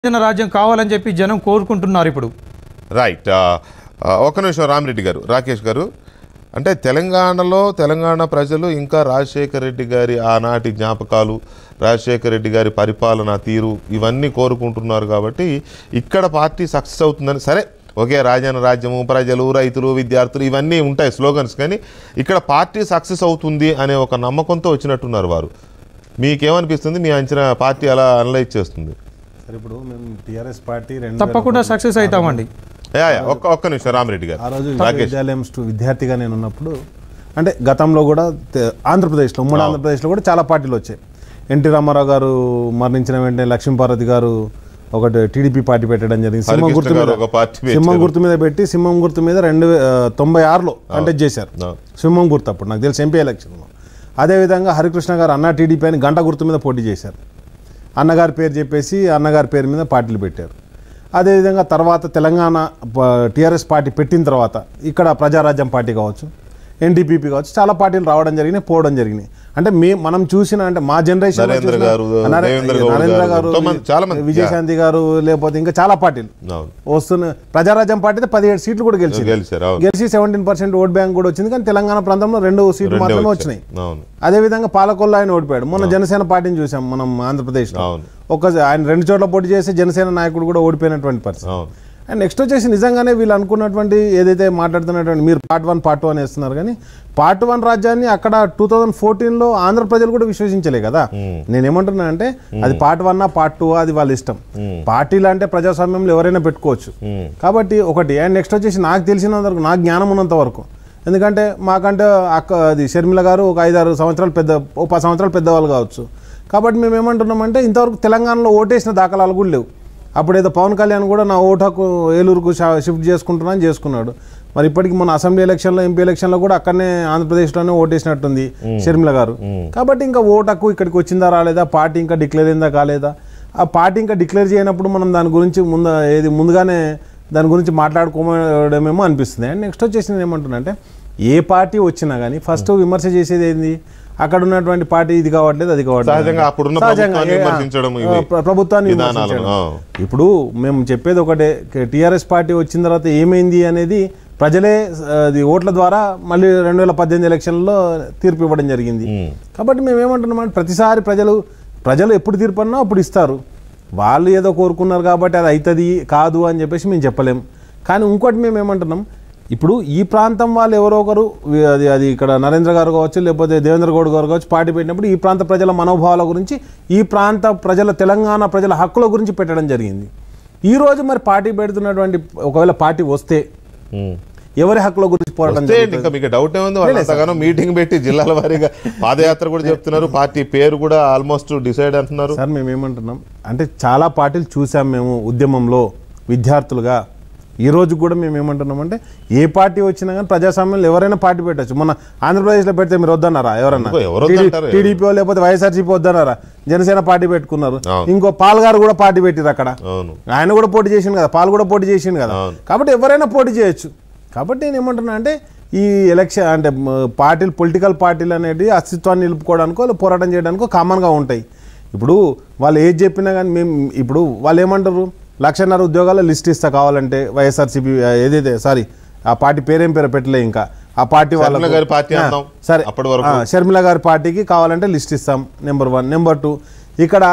జన రాజ్యం కావాలని చెప్పి జనం కోరుకుంటున్నారు ఇప్పుడు రైట్ ఆ, ఆ, ఒక్క నిమిషం రామిరెడ్డి గారు రాకేష్ గారు అంటే తెలంగాణలో తెలంగాణ ప్రజలు ఇంకా రాజశేఖర రెడ్డి గారి ఆనాటి జ్ఞాపకాలు రాజశేఖర రెడ్డి గారి పరిపాలన తీరు ఇవన్నీ కోరుకుంటున్నారు కాబట్టి ఇక్కడ పార్టీ సక్సెస్ అవుతుందని సరే ఒకే రాజాన రాజ్యము ప్రజలు రైతులు విద్యార్థులు ఇవన్నీ ఉంటాయి స్లోగన్స్ కానీ ఇక్కడ పార్టీ సక్సెస్ అవుతుంది అనే ఒక నమ్మకంతో వచ్చినట్టున్నారు వారు మీకేమనిపిస్తుంది మీ అంచనా పార్టీ అలా అనలైజ్ చేస్తుంది సరే ఇప్పుడు మేము టీఆర్ఎస్ పార్టీ రెండు తప్పకుండా సక్సెస్ అవుతామండి యా, యా, ఒక్క ఒక్క నిమిషం రామిరెడ్డి గారు ఆ రోజు రాకేష్ విశ్వవిద్యాలయం స్టూ విద్యార్థిగా నేను ఉన్నప్పుడు అంటే గతంలో కూడా తె- ఆంధ్రప్రదేశ్లో ఉమ్మడి ఆంధ్రప్రదేశ్లో కూడా చాలా పార్టీలు వచ్చాయి ఎన్టీ రామారావు గారు మరణించిన వెంటనే లక్ష్మీపార్వతి గారు ఒకటి టీడీపీ పార్టీ పెట్టడం జరిగింది సింహం హరికృష్ణ గుర్తు గారు మీద ఒక పార్టీ సింహం పెట్టారు. గుర్తు మీద పెట్టి సింహం గుర్తు మీద రెండు వే- ఆ, తొంభై ఆరులో కంటెస్ట్ చేశారు ఆ. సింహం గుర్తు అప్పుడు నాకు తెలిసి ఎంపీ ఎలక్షన్లో అదేవిధంగా హరికృష్ణ గారు అన్నా టీడీపీ అని గంట గుర్తు మీద పోటీ చేశారు అన్నగారి పేరు చెప్పేసి అన్నగారి పేరు మీద పార్టీలు పెట్టారు అదేవిధంగా తర్వాత తెలంగాణ టీఆర్ఎస్ పార్టీ పెట్టిన తర్వాత ఇక్కడ ప్రజారాజ్యం పార్టీ కావచ్చు ఎన్డీపీపీ కావచ్చు చాలా పార్టీలు రావడం జరిగినాయి పోవడం జరిగినాయి అంటే మే మనం చూసిన అంటే మా జనరేషన్ నరేంద్ర గారు, దేవేంద్ర గౌడ్ నరేంద్ర గారు, గారు ఎంతో మంది, చాలా మంది. విజయశాంతి గారు లేకపోతే ఇంకా చాలా పార్టీలు అవును వస్తున్న ప్రజారాజ్యం పార్టీ అయితే పదిహేడు సీట్లు కూడా గెలిచింది గెలిచారు అవును గెలిచి సెవెంటీన్ పర్సెంట్ ఓట్ బ్యాంక్ కూడా వచ్చింది కానీ తెలంగాణ ప్రాంతంలో రెండు సీట్లు రెండే మాత్రమే వచ్చాయి. వచ్చినాయి అవును అదేవిధంగా పాలకొల్లు ఆయన ఓడిపోయాడు మొన్న జనసేన పార్టీని చూసాం మనం ఆంధ్రప్రదేశ్లో అవును ఒక ఆయన రెండు చోట్ల పోటీ చేసి జనసేన నాయకుడు కూడా ఓడిపోయినటువంటి పరిస్థితి అవును అండ్ నెక్స్ట్ వచ్చేసి నిజంగానే వీళ్ళు అనుకున్నటువంటి ఏదైతే మాట్లాడుతున్నటువంటి మీరు పార్ట్ వన్ పార్ట్ వన్ వేస్తున్నారు కానీ పార్ట్ వన్ రాజ్యాన్ని అక్కడ టూ థౌజండ్ ఫోర్టీన్లో ఆంధ్ర ప్రజలు కూడా విశ్వసించలే కదా నేను ఏమంటున్నా అంటే అది పార్ట్ వన్ పార్ట్ టూ అది వాళ్ళ ఇష్టం పార్టీలు అంటే ప్రజాస్వామ్యంలో ఎవరైనా పెట్టుకోవచ్చు మ్మ్. కాబట్టి ఒకటి అండ్ నెక్స్ట్ వచ్చేసి నాకు తెలిసినంత వరకు నాకు జ్ఞానం ఉన్నంత వరకు ఎందుకంటే మాకంటే అక్క అది షర్మిల గారు ఒక ఐదారు సంవత్సరాలు పెద్ద ఓ పది సంవత్సరాలు పెద్దవాళ్ళు కావచ్చు కాబట్టి మేము ఏమంటున్నామంటే ఇంతవరకు తెలంగాణలో ఓటేసిన దాఖలాలు కూడా లేవు అప్పుడు ఏదో పవన్ కళ్యాణ్ కూడా నా ఓటు హక్కు ఏలూరుకు షా- షిఫ్ట్ చేసుకుంటున్నా అని చేసుకున్నాడు మరి ఇప్పటికి మన అసెంబ్లీ ఎలక్షన్లో ఎంపీ ఎలక్షన్లో కూడా అక్కడనే ఆంధ్రప్రదేశ్లోనే ఓటేసినట్టుంది షర్మిల గారు కాబట్టి ఇంకా ఓటు హక్కు ఇక్కడికి వచ్చిందా రాలేదా పార్టీ ఇంకా డిక్లేర్ అయిందా కాలేదా ఆ పార్టీ ఇంకా డిక్లేర్ చేయనప్పుడు మనం దాని గురించి ముందు ఏది ముందుగానే దాని గురించి మాట్లాడుకోవడమేమో అనిపిస్తుంది అండ్ నెక్స్ట్ వచ్చేసి నేను ఏమంటున్నా అంటే ఏ పార్టీ వచ్చినా కానీ ఫస్ట్ విమర్శ చేసేది ఏంది అక్కడ ఉన్నటువంటి పార్టీ ఇది కావట్లేదు అది కావట్లేదు సహజంగా అప్పుడున్న సహజంగా, ప్రభుత్వాన్ని ఏ- విమర్శించడం ఇవి. ఆ, ప్ర- ప్రభుత్వాన్ని విధానాలను, విమర్శించడం. ఆ. ఇప్పుడు మేము చెప్పేది ఒకటే టీఆర్ఎస్ పార్టీ వచ్చిన తర్వాత ఏమైంది అనేది ప్రజలే ఆ, అది ఓట్ల ద్వారా మళ్ళీ రెండు వేల పద్దెనిమిది ఎలక్షన్లో తీర్పు ఇవ్వడం జరిగింది కాబట్టి మేము ఏమంటున్నాం అంటే ప్రతిసారి ప్రజలు ప్రజలు ఎప్పుడు తీర్పు అన్నా అప్పుడు ఇస్తారు వాళ్ళు ఏదో కోరుకున్నారు కాబట్టి అది అవుతుంది కాదు అని చెప్పేసి మేము చెప్పలేం కానీ ఇంకోటి మేము ఏమంటున్నాం ఇప్పుడు ఈ ప్రాంతం వాళ్ళు ఎవరో ఒకరు వి- అది అది ఇక్కడ నరేంద్ర గారు కావచ్చు లేకపోతే దేవేంద్ర గౌడ్ గారు కావచ్చు పార్టీ పెట్టినప్పుడు ఈ ప్రాంత ప్రజల మనోభావాల గురించి ఈ ప్రాంత ప్రజల తెలంగాణ ప్రజల హక్కుల గురించి పెట్టడం జరిగింది ఈ రోజు మరి పార్టీ పెడుతున్నటువంటి ఒకవేళ పార్టీ వస్తే మ్మ్. ఎవరి హక్కుల గురించి పోరాటం వస్తే ఏంటి ఇంకా మీకు డౌట్ ఏముంది వాళ్ళు అంతగానో మీటింగ్ పెట్టి జిల్లాల వారీగా పాదయాత్ర కూడా చెప్తున్నారు పార్టీ పేరు కూడా ఆల్మోస్ట్ డిసైడ్ అంటున్నారు సార్ మేము ఏమంటున్నాం అంటే చాలా పార్టీలు చూసాం మేము ఉద్యమంలో విద్యార్థులుగా ఈ రోజు కూడా మేము ఏమంటున్నామంటే ఏ పార్టీ వచ్చినా కానీ ప్రజాస్వామ్యంలో ఎవరైనా పార్టీ పెట్టచ్చు మన ఆంధ్రప్రదేశ్లో పెడితే మీరు వద్దన్నారా ఎవరన్నా ఎందుకో ఎవరు వద్దంటారు? టీడీపీ లేకపోతే వైఎస్ఆర్సీపీ వద్దన్నారా జనసేన పార్టీ పెట్టుకున్నారు అవును. ఇంకో పాల్ గారు కూడా పార్టీ పెట్టిరు అక్కడ అవును ఆయన కూడా పోటీ చేసిండు కదా పాలు కూడా పోటీ చేసిండు కదా అవును. కాబట్టి ఎవరైనా పోటీ చేయొచ్చు కాబట్టి నేను ఏమంటున్నా అంటే ఈ ఎలక్షన్ అంటే మ, పార్టీలు పొలిటికల్ పార్టీలు అనేవి అస్తిత్వాన్ని నిలుపుకోవడానికో లేదా పోరాటం చేయడానికో కామన్గా ఉంటాయి ఇప్పుడు వాళ్ళు ఏది చెప్పినా కానీ మేము ఇప్పుడు వాళ్ళు ఏమంటారు లక్షన్నర ఉద్యోగాల లిస్ట్ ఇస్తా కావాలంటే వైఎస్ఆర్సీపీ ఏదైతే సారీ ఆ పార్టీ పేరేం పేరు పెట్టలే ఇంకా ఆ పార్టీ షర్మిల వాళ్ళకు- గారి పార్టీ ఆ, అందాం. సరే అప్పటి వరకు. ఆ, షర్మిల గారి పార్టీకి కావాలంటే లిస్ట్ ఇస్తాం నెంబర్ వన్ నెంబర్ టూ ఇక్కడ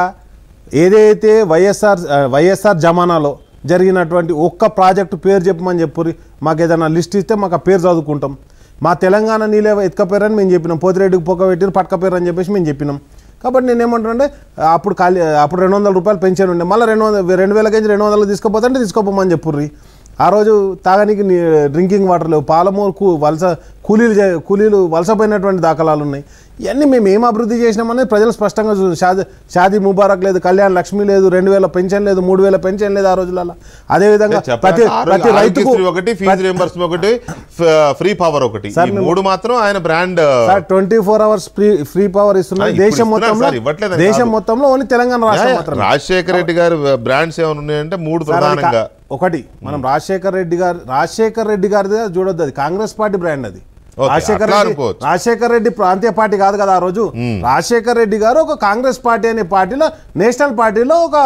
ఏదైతే వైఎస్ఆర్ ఆ, వైఎస్ఆర్ జమానాలో జరిగినటువంటి ఒక్క ప్రాజెక్టు పేరు చెప్పమని చెప్పుర్రి మాకు ఏదైనా లిస్ట్ ఇస్తే మాకు ఆ పేరు చదువుకుంటాం మా తెలంగాణ నీళ్ళే ఎత్తుకపోయారని మేము చెప్పినాం పోతిరెడ్డికి పొక్క పెట్టిరు పట్టకపోయారు అని చెప్పేసి మేము చెప్పినాం కాబట్టి నేను ఏమంటున్నా అప్పుడు ఖాళీ అప్పుడు రెండు వందల రూపాయలు పెన్షన్ ఉండే మళ్ళీ రెండు వందల రెండు వేల కేజీ రెండు వందలు తీసుకోపోతే అంటే తీసుకోపోమని చెప్పుర్రి ఆ రోజు తాగడానికి నీ- డ్రింకింగ్ వాటర్ లేవు పాలమూరు కూ వలస కూలీలు చే- కూలీలు వలసపోయినటువంటి దాఖలాలు ఉన్నాయి ఇవన్నీ మేము ఏం అభివృద్ధి చేసినామనేది ప్రజలు స్పష్టంగా చూ షాది షాదీ ముబారక్ లేదు కళ్యాణ్ లక్ష్మి లేదు రెండు వేల పెన్షన్ లేదు మూడు వేల పెన్షన్ లేదు ఆ రోజులలో అదేవిధంగా ప్రతి ప్రతి రైతుకు ఆరోగ్యశ్రీ ఒకటి ఫీజు రియంబర్స్మెంట్ ఒకటి ఫ్రీ పవర్ ఒకటి ఈ మూడు మాత్రం ఆయన brand sir twenty four hours free free power ఇస్తున్నారు ఆ, ఇప్పుడు దేశం ఇస్తున్నారు మొత్తంలో సార్, ఇవ్వట్లేదని దేశం కాదు. మొత్తంలో ఓన్లీ తెలంగాణ రాష్ట్రం మాత్రమే రాజశేఖర రెడ్డి గారి బ్రాండ్స్ ఏమైనా ఉన్నాయంటే మూడు సార్, అది కా- ప్రధానంగా ఒకటి మనం రాజశేఖర్ రెడ్డి గారు రాజశేఖర్ రెడ్డి గారిది చూడొద్దు అది కాంగ్రెస్ పార్టీ బ్రాండ్ అది ఓకే, రాజశేఖర్ అట్లా రెడ్డి అనుకోవచ్చు. రాజశేఖర్ రెడ్డి ప్రాంతీయ పార్టీ కాదు కదా ఆ రోజు రాజశేఖర్ రెడ్డి గారు ఒక కాంగ్రెస్ పార్టీ అనే పార్టీలో నేషనల్ పార్టీలో ఒక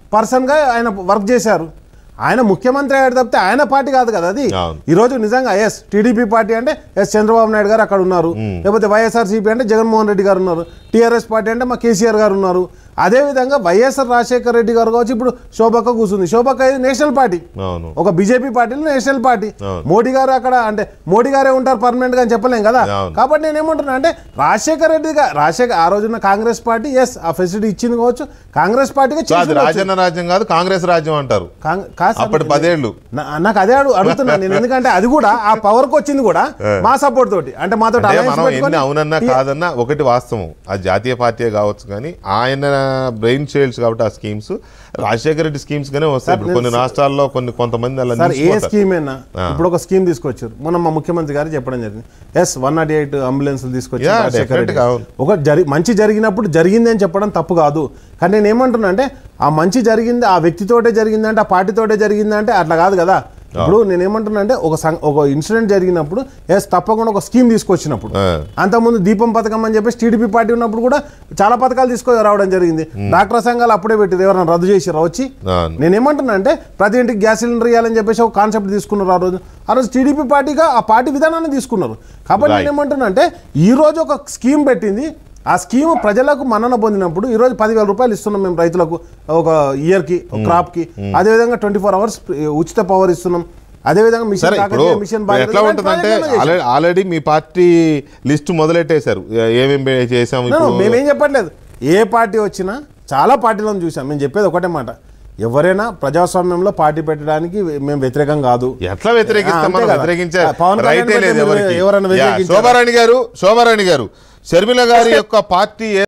పర్సన్గా ఆయన వర్క్ చేశారు ఆయన ముఖ్యమంత్రి అయ్యాడు తప్పితే ఆయన పార్టీ కాదు కదా అది అవును. ఈ రోజు నిజంగా ఎస్ టీడీపీ పార్టీ అంటే ఎస్ చంద్రబాబు నాయుడు గారు అక్కడ ఉన్నారు లేకపోతే వైఎస్ఆర్సీపీ అంటే జగన్మోహన్ రెడ్డి గారు ఉన్నారు టీఆర్ఎస్ పార్టీ అంటే మా కేసీఆర్ గారు ఉన్నారు అదేవిధంగా వైఎస్ఆర్ రాజశేఖర రెడ్డి గారు కావచ్చు ఇప్పుడు శోభక్క కూర్చుంది శోభక్క ఇది నేషనల్ పార్టీ అవును ఒక బీజేపీ పార్టీలో నేషనల్ పార్టీ అవును. మోడీ గారు అక్కడ అంటే మోడీ గారే ఉంటారు పర్మనెంట్ గా అని చెప్పలేం కదా అవును. కాబట్టి నేను ఏమంటున్నా అంటే రాజశేఖర రెడ్డి గా రాజశేఖర్ ఆ రోజున కాంగ్రెస్ పార్టీ ఎస్ ఆ ఫెసిలిటీ ఇచ్చింది కావచ్చు కాంగ్రెస్ పార్టీగా సో అది చేసి ఉండొచ్చు. రాజన్న రాజ్యం కాదు కాంగ్రెస్ రాజ్యం అంటారు కాంగ్- కాదు సార్, అప్పటి పదేళ్ళు నా- నాకు అదే అడుగు అడుగుతున్నాను నేను ఎందుకంటే అది కూడా ఆ పవర్ కి వచ్చింది కూడా మా సపోర్ట్ తోటి అంటే మాతో అంటే alliance మనం పెట్టుకొని ఎన్ని అవునన్నా కాదన్నా ఒకటి వాస్తవం ఆ జాతీయ పార్టీ కావచ్చు కానీ ఆయన బ్రెయిన్ షేల్స్ కాబట్టి ఆ స్కీమ్స్ రాజశేఖర రెడ్డి స్కీమ్స్ గానే వస్తాయి ఇప్పుడు కొన్ని రాష్ట్రాల్లో కొన్ని కొంతమంది అలా సార్ ఏ నిలిచిపోతారు. స్కీమ్ అయినా ఇప్పుడు ఒక స్కీమ్ తీసుకొచ్చారు మొన్న మా ముఖ్యమంత్రి గారు చెప్పడం జరిగింది yes one nought eight ambulance తీసుకొచ్చి Yeah, రాజశేఖర రెడ్డి definitely గారు. అవును. ఒక జరి మంచి జరిగినప్పుడు జరిగింది అని చెప్పడం తప్పు కాదు కానీ నేను ఏమంటున్నా అంటే ఆ మంచి జరిగింది ఆ వ్యక్తితోటే జరిగిందంటే ఆ పార్టీతోటే జరిగిందంటే అట్లా కాదు కదా ఇప్పుడు నేను ఏమంటున్నా అంటే ఒక సం- ఒక ఇన్సిడెంట్ జరిగినప్పుడు ఎస్ తప్పకుండా ఒక స్కీమ్ తీసుకొచ్చినప్పుడు ఆ. అంతకుముందు దీపం పథకం అని చెప్పేసి టీడీపీ పార్టీ ఉన్నప్పుడు కూడా చాలా పథకాలు తీసుకొని రావడం జరిగింది డాక్టర్ సంఘాలు అప్పుడే పెట్టారు ఎవరైనా రద్దు చేసి వచ్చి అవును. నేను ఏమంటున్నా అంటే ప్రతి ఇంటికి గ్యాస్ సిలిండర్ ఇవ్వాలని చెప్పేసి ఒక కాన్సెప్ట్ తీసుకున్నారు ఆ రోజు ఆ రోజు టీడీపీ పార్టీగా ఆ పార్టీ విధానాన్ని తీసుకున్నారు కాబట్టి Right. నేను ఏమంటున్నా అంటే ఈ రోజు ఒక స్కీమ్ పెట్టింది ఆ స్కీమ్ ప్రజలకు మన్నన పొందినప్పుడు ఈ రోజు పదివేల రూపాయలు ఇస్తున్నాం మేము రైతులకు ఒక ఇయర్ కి ఒక క్రాప్ కి అదేవిధంగా ట్వంటీ ఫోర్ అవర్స్ ఉచిత పవర్ ఇస్తున్నాం అదేవిధంగా మిషన్ సరే ఇప్పుడు కాకతీయ మిషన్ భాగీరథ ఎట్లా ఇలాంటి ఉంటుందంటే ప్రాజెక్టులు చేశాం. ఆల్రెడీ ఆల్రెడీ మీ పార్టీ లిస్ట్ మొదలెట్టేశారు ఏమేమి చేసాం No, no, ఇప్పుడు మేమేం చెప్పట్లేదు ఏ పార్టీ వచ్చినా చాలా పార్టీలను చూసాం మేము చెప్పేది ఒకటే మాట ఎవరైనా ప్రజాస్వామ్యంలో పార్టీ పెట్టడానికి మేము వ్యతిరేకం కాదు ఎట్లా వ్యతిరేకిస్తాం అంతే మనం కదా. వ్యతిరేకించారు పవన్ కళ్యాణ్ రైటే లేదు పెట్టే ఎవరికి ఎవరైనా యా, వ్యతిరేకించారా? శోభారాణి గారు శోభారాణి గారు షర్మిల గారి యొక్క పార్టీ